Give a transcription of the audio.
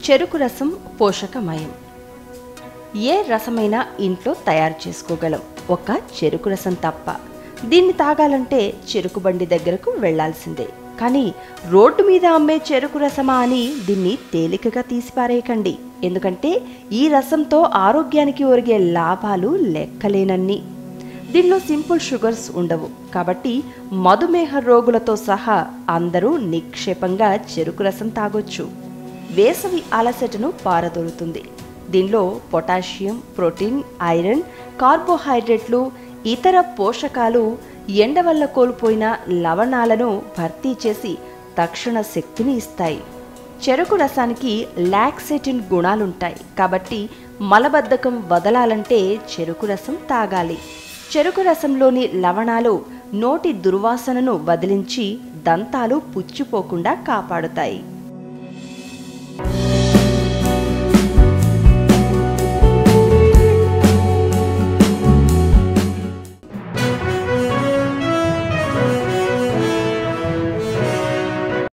చెరుకు రసం పోషకమయం ఏ రసమైనా ఇంట్లో తయారు చేసుకోగలం ఒక చెరుకు రసం తప్ప దీన్ని తాగాలంటే చెరుకు బండి దగ్గరకు వెళ్లాల్సిందే కానీ రోడ్డు మీద అమ్మే చెరుకు రసమా అని దీన్ని తేలికగా తీసిపారేయకండి ఎందుకంటే ఈ రసంతో ఆరోగ్యానికి ఒరిగే లాభాలు లెక్కలేనన్ని దీనిలో సింపుల్ షుగర్స్ ఉండవు కాబట్టి మధుమేహ రోగులతో సహా అందరూ నిక్షేపంగా చెరుకు రసం తాగొచ్చు వేసవి అలసటను పారదోలుతుంది దీనిలో పొటాషియం ప్రోటీన్ ఐరన్ కార్బోహైడ్రేట్లు ఇతర పోషకాలు ఎండ వల్ల కోల్పోయిన లవణాలను భర్తీ చేసి తక్షణ శక్తిని ఇస్తాయి చెరుకు రసానికి లాక్సేటిన్ గుణాలుంటాయి కాబట్టి మలబద్ధకం వదలాలంటే చెరుకు రసం తాగాలి చెరుకు రసంలోని లవణాలు నోటి దుర్వాసనను వదిలించి దంతాలు పుచ్చిపోకుండా కాపాడుతాయి